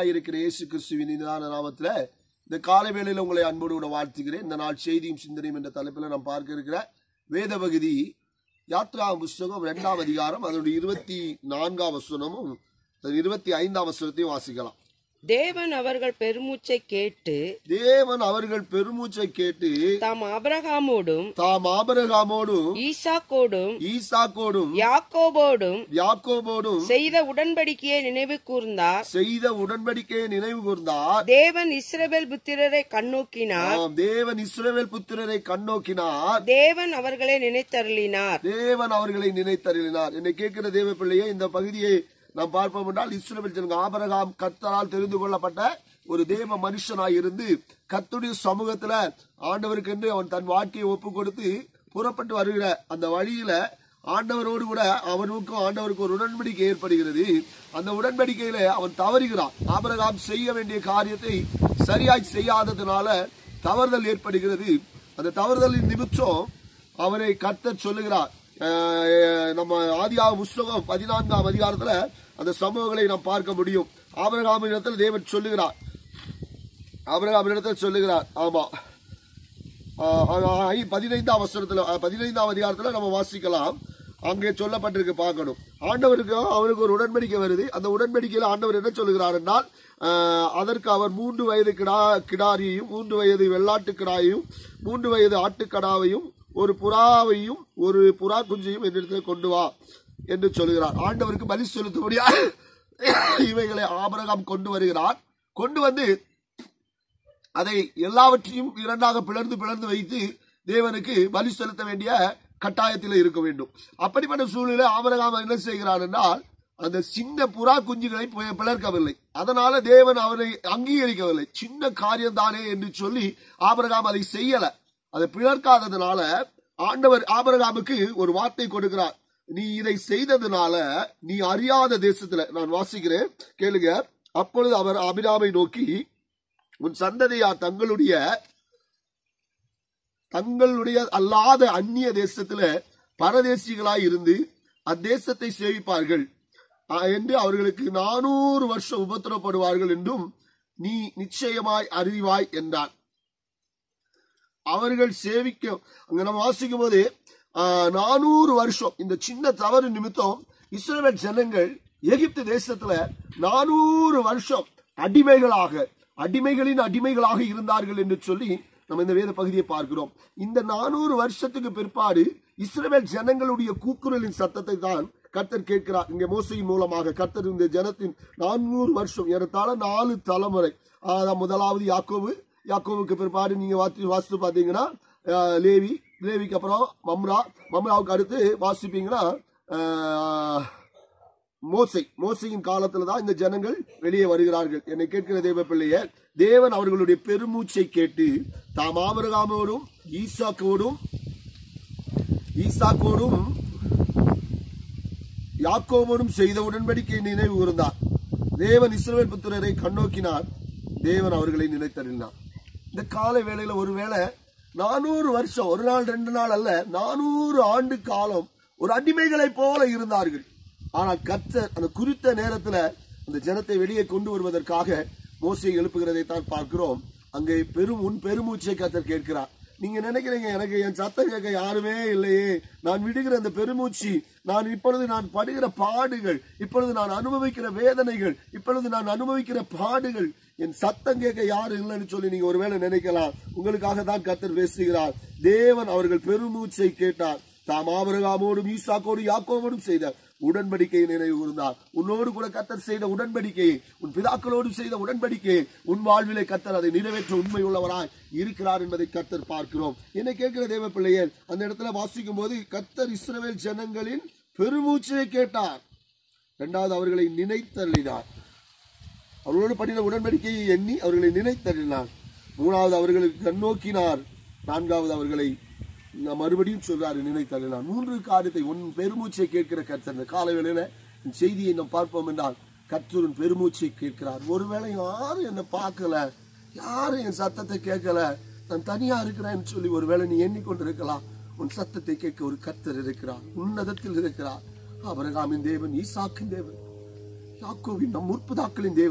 ஆண்டவராய் இருக்கிற இயேசு கிறிஸ்துவின் இனிதான நாமத்துல இந்த காலை வேளையில உங்களை அன்போடு கூட வாழ்த்துகிறேன் இந்த நாள் செய்தியும் சிந்தனையும் என்ற தலைப்பில் நாம் பார்க்க இருக்கிற வேத பகுதி யாத்ரா புஸ்தகம் இரண்டாம் அதிகாரம் அதனுடைய இருபத்தி நான்காம் வசனமும் இருபத்தி ஐந்தாம் வசனத்தையும் வாசிக்கலாம் தேவன் அவர்கள் பெருமூச்சை கேட்டு தேவன் அவர்கள் பெருமூச்சை கேட்டு தாம் ஆபிரகாமோடும் தாம் ஆபரகாமோடும் ஈசாக்கோடும் ஈசாக்கோடும் யாக்கோபோடும் யாக்கோபோடும் செய்த உடன்படிக்கையை நினைவு கூர்ந்தார் செய்த உடன்படிக்கையை நினைவு கூர்ந்தார் தேவன் இஸ்ரவேல் புத்திரரை கண்ணோக்கினார் ஆம், தேவன் இஸ்ரவேல் புத்திரரை கண்ணோக்கினார் தேவன் அவர்களை நினைத்தருளினார் தேவன் அவர்களை நினைத்தருளினார் என்னை கேட்கிற தேவ பிள்ளையே இந்த பகுதியை நாம் பார்ப்போம் என்றால் இஸ்ரவேல் ஜனங்க ஆபரகாம் கர்த்தரால் தெரிந்து கொள்ளப்பட்ட ஒரு தேவ மனுஷனாய் இருந்து கர்த்தருடைய சமூகத்துல ஆண்டவருக்கு என்று அவன் தன் வாழ்க்கையை ஒப்பு கொடுத்து புறப்பட்டு வருகிற அந்த வழியில ஆண்டவரோடு கூட அவனுக்கும் ஆண்டவருக்கும் ஒரு உடன்படிக்கை ஏற்படுகிறது அந்த உடன்படிக்கையில அவன் தவறுகிறான் ஆபரகாம் செய்ய வேண்டிய காரியத்தை சரியாய் செய்யாததுனால தவறுதல் ஏற்படுகிறது அந்த தவறுதலின் நிமித்தம் அவரை கர்த்தர் சொல்லுகிறார் அஹ் நம்ம ஆதியாக புஸ்தகம் பதினான்காம் அதிகாரத்துல அந்த சம்பவங்களை நாம் பார்க்க முடியும் ஆபரகாமின் இடத்துல தேவன் சொல்லுகிறார் ஆபரகாமின் இடத்துல சொல்லுகிறார் ஆமா ஆஹ் ஆஹ் ஐ- பதினைந்தாம் வசனத்துல அஹ் பதினைந்தாம் அதிகாரத்துல நம்ம வாசிக்கலாம் அங்கே சொல்லப்பட்டிருக்கு பார்க்கணும் ஆண்டவருக்கு அவருக்கு ஒரு உடன்படிக்கை வருது அந்த உடன்படிக்கையில ஆண்டவர் என்ன சொல்லுகிறார் என்றால் ஆஹ் அதற்கு அவர் மூன்று வயது கிடா கிடாரியையும் மூன்று வயது வெள்ளாட்டு கிடாயையும் மூன்று வயது ஆட்டுக்கடாவையும் ஒரு புறாவையும் ஒரு புறா குஞ்சையும் என்னிடத்தில் கொண்டு வா என்று சொல்லுகிறார் ஆண்டவருக்கு பலி செலுத்தும்படியா இவைகளை ஆபரகம் கொண்டு வருகிறார் கொண்டு வந்து அதை எல்லாவற்றையும் இரண்டாக பிளர்ந்து பிளர்ந்து வைத்து தேவனுக்கு பலி செலுத்த வேண்டிய கட்டாயத்தில் இருக்க வேண்டும் அப்படிப்பட்ட சூழ்நிலை ஆபரகாம் என்ன செய்கிறார் என்றால் அந்த சின்ன புறா குஞ்சுகளை பி- பிளர்க்கவில்லை அதனால தேவன் அவரை அங்கீகரிக்கவில்லை சின்ன காரியம் தானே என்று சொல்லி ஆபரகாம் அதை செய்யல அதை பிளர்க்காததுனால ஆண்டவர் ஆபரகாமுக்கு ஒரு வார்த்தை கொடுக்கிறார் நீ இதை செய்ததுனால நீ அறியாத தேசத்துல நான் வாசிக்கிறேன் கேளுங்க அப்பொழுது அவர் அபிராமை நோக்கி உன் சந்ததியார் தங்களுடைய தங்களுடைய அல்லாத அந்நிய தேசத்துல பரதேசிகளாய் இருந்து அத்தேசத்தை சேவிப்பார்கள் ஆ, என்று அவர்களுக்கு நானூறு வருஷம் உபத்திரப்படுவார்கள் என்றும் நீ நிச்சயமாய் அறிவாய் என்றான் அவர்கள் சேவிக்க அங்க நம்ம வாசிக்கும் போது நானூறு வருஷம் இந்த சின்ன தவறு நிமித்தம் இஸ்ரவேல் ஜனங்கள் எகிப்து தேசத்துல நானூறு வருஷம் அடிமைகளாக அடிமைகளின் அடிமைகளாக இருந்தார்கள் என்று சொல்லி நம்ம இந்த வேத பகுதியை பார்க்கிறோம் இந்த நானூறு வருஷத்துக்கு பிற்பாடு இஸ்ரவேல் ஜனங்களுடைய கூக்குரலின் சத்தத்தை தான் கர்த்தர் கேட்கிறார் இங்க மோசையின் மூலமாக கர்த்தர் இந்த ஜனத்தின் நானூறு வருஷம் ஏறத்தாழ நாலு தலைமுறை அதான் முதலாவது யாக்கோபு யாக்கோவுக்கு பிற்பாடு நீங்க வாசி வாசித்து பார்த்தீங்கன்னா அஹ், லேவி லேவிக்கு அப்புறம் மம்ரா மம்ராவுக்கு அடுத்து வாசிப்பீங்கன்னா அஹ், மோசை மோசையின் காலத்துல தான் இந்த ஜனங்கள் வெளியே வருகிறார்கள் என்னை கேட்கிற தேவ பிள்ளைய தேவன் அவர்களுடைய பெருமூச்சை கேட்டு தாம் ஆபரகாமோடும் ஈசாக்கோடும் ஈசாக்கோடும் யாக்கோவோடும் செய்த உடன்படிக்கை நினைவு கூர்ந்தார் தேவன் இஸ்ரவேல் புத்திரரை கண்ணோக்கினார் தேவன் அவர்களை நினைத்தறினார் இந்த கால வேளையில ஒருவேளை நானூறு வருஷம் ஒரு நாள் ரெண்டு நாள் அல்ல நானூறு ஆண்டு காலம் ஒரு அடிமைகளைப் போல இருந்தார்கள் ஆனால் கர்த்தர் அந்த குறித்த நேரத்துல அந்த ஜனத்தை வெளியே கொண்டு வருவதற்காக மோசையை எழுப்புகிறதை தான் பார்க்கிறோம் அங்கே பெரும் உன் பெருமூச்சை கர்த்தர் கேட்கிறார் நீங்க நினைக்கிறீங்க எனக்கு என் சத்தம் கேட்க யாருமே இல்லையே நான் விடுகிற அந்த பெருமூச்சு நான் இப்பொழுது நான் படுகிற பாடுகள் இப்பொழுது நான் அனுபவிக்கிற வேதனைகள் இப்பொழுது நான் அனுபவிக்கிற பாடுகள் என் சத்தம் கேட்க யாரும் இல்லைன்னு சொல்லி நீங்க ஒருவேளை நினைக்கலாம் உங்களுக்காக தான் கர்த்தர் பேசுகிறார் தேவன் அவர்கள் பெருமூச்சை கேட்டார் தாம் ஆபரகாமோடும் ஈசாக்கோடும் யாக்கோவோடும் செய்த உடன்படிக்கையை நினைவு கூர்ந்தார் உன்னோடு கூட கத்தர் செய்த உடன்படிக்கையை உன் பிதாக்களோடு செய்த உடன்படிக்கையை உன் வாழ்விலே கத்தர் அதை நிறைவேற்ற உண்மை உள்ளவராய் இருக்கிறார் என்பதை கத்தர் பார்க்கிறோம் என்னை கேட்கிற தேவ பிள்ளையே அந்த இடத்துல வாசிக்கும் போது கத்தர் இஸ்ரவேல் ஜனங்களின் பெருமூச்சையை கேட்டார் இரண்டாவது அவர்களை நினைத்தள்ளினார் அவர்களோடு பண்ணின உடன்படிக்கையை எண்ணி அவர்களை நினைத்தள்ளினார் மூணாவது அவர்களுக்கு கண்ணோக்கினார் நான்காவது அவர்களை நான் மறுபடியும் சொல்றாரு நினைத்தள்ளினார் மூன்று காரியத்தை உன் பெருமூச்சை கேட்கிற கர்த்தர் இந்த காலை வேளையில இந்த செய்தியை நாம் பார்ப்போம் என்றால் கர்த்தரின் பெருமூச்சை கேட்கிறார் ஒருவேளை யாரும் என்னை பார்க்கல யாரும் என் சத்தத்தை கேட்கல நான் தனியா இருக்கிறேன்னு சொல்லி ஒருவேளை நீ எண்ணிக்கொண்டிருக்கலாம் உன் சத்தத்தை கேட்க ஒரு கர்த்தர் இருக்கிறார் உன்னதத்தில் இருக்கிறார் அபரகாமின் தேவன் ஈசாக்கின் தேவன் யாக்கோவின் நம் முற்புதாக்களின் தேவன்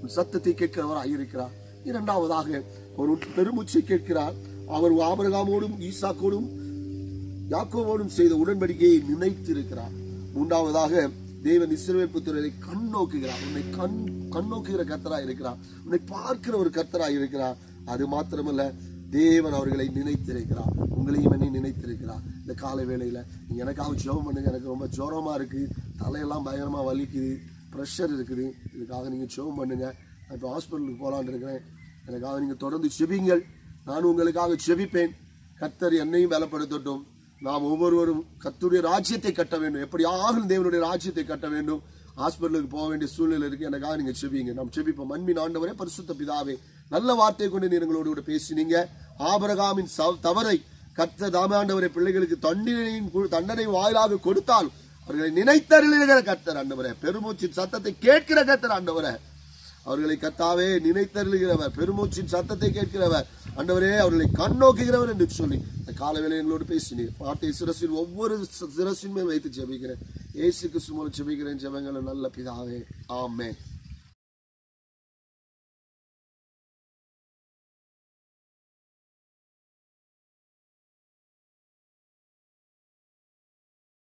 உன் சத்தத்தை கேட்கிறவராய் இருக்கிறார் இரண்டாவதாக ஒரு பெருமூச்சை கேட்கிறார் அவர் ஆபரகாமோடும் ஈசாக்கோடும் யாக்கோவோடும் செய்த உடன்படிக்கையை நினைத்திருக்கிறார் மூன்றாவதாக தேவன் இஸ்ரவேல் புத்திரரை கண் நோக்குகிறார் உன்னை கண் கண் நோக்குகிற கர்த்தராய் இருக்கிறார் உன்னை பார்க்கிற ஒரு கர்த்தராய் இருக்கிறார் அது மாத்திரமல்ல தேவன் அவர்களை நினைத்திருக்கிறார் உங்களையும் என்னை நினைத்திருக்கிறார் இந்த காலை வேளையில நீங்க எனக்காக ஜெபம் பண்ணுங்க எனக்கு ரொம்ப ஜுரமா இருக்கு தலையெல்லாம் பயங்கரமா வலிக்குது ப்ரெஷர் இருக்குது இதுக்காக நீங்க ஜெபம் பண்ணுங்க நான் இப்போ ஹாஸ்பிட்டலுக்கு போலான்னு இருக்கிறேன் எனக்காக நீங்க தொடர்ந்து செபிங்கள் நான் உங்களுக்காக செபிப்பேன் கர்த்தர் என்னையும் பலப்படுத்தட்டும் நாம் ஒவ்வொருவரும் கர்த்தருடைய ராஜ்யத்தை கட்ட வேண்டும் எப்படி ஆகும் தேவனுடைய ராஜ்யத்தை கட்ட வேண்டும் ஹாஸ்பிட்டலுக்கு போக வேண்டிய சூழ்நிலை இருக்கு எனக்காக நீங்க செபிங்க நாம் செபிப்போம் மண்மின் ஆண்டவரே பரிசுத்த பிதாவே நல்ல வார்த்தை கொண்டு நீர் எங்களோடு கூட பேசினீங்க ஆபரகாமின் சவ- தவறை கர்த்த தாமாண்டவரை பிள்ளைகளுக்கு தண்டனையின் கு- தண்டனை வாயிலாக கொடுத்தால் அவர்களை நினைத்தருளுகிற கர்த்தர் ஆண்டவரே பெருமூச்சின் சத்தத்தை கேட்கிற கர்த்தர் ஆண்டவரே அவர்களை கத்தாவே நினைத்தருளுகிறவர் பெருமூச்சின் சத்தத்தை கேட்கிறவர் ஆண்டவரே அவர்களை கண்ணோக்குகிறவர் என்று சொல்லி இந்த காலவேளை எங்களோடு பேசினீர் பாட்டை சிரசில் ஒவ்வொரு சி- சிரசின் மேல் வைத்து ஜெபிக்கிறேன் ஏசு கிறிஸ்து மூலம் ஜெபிக்கிறேன் ஜெபங்களை நல்ல பிதாவே ஆமென்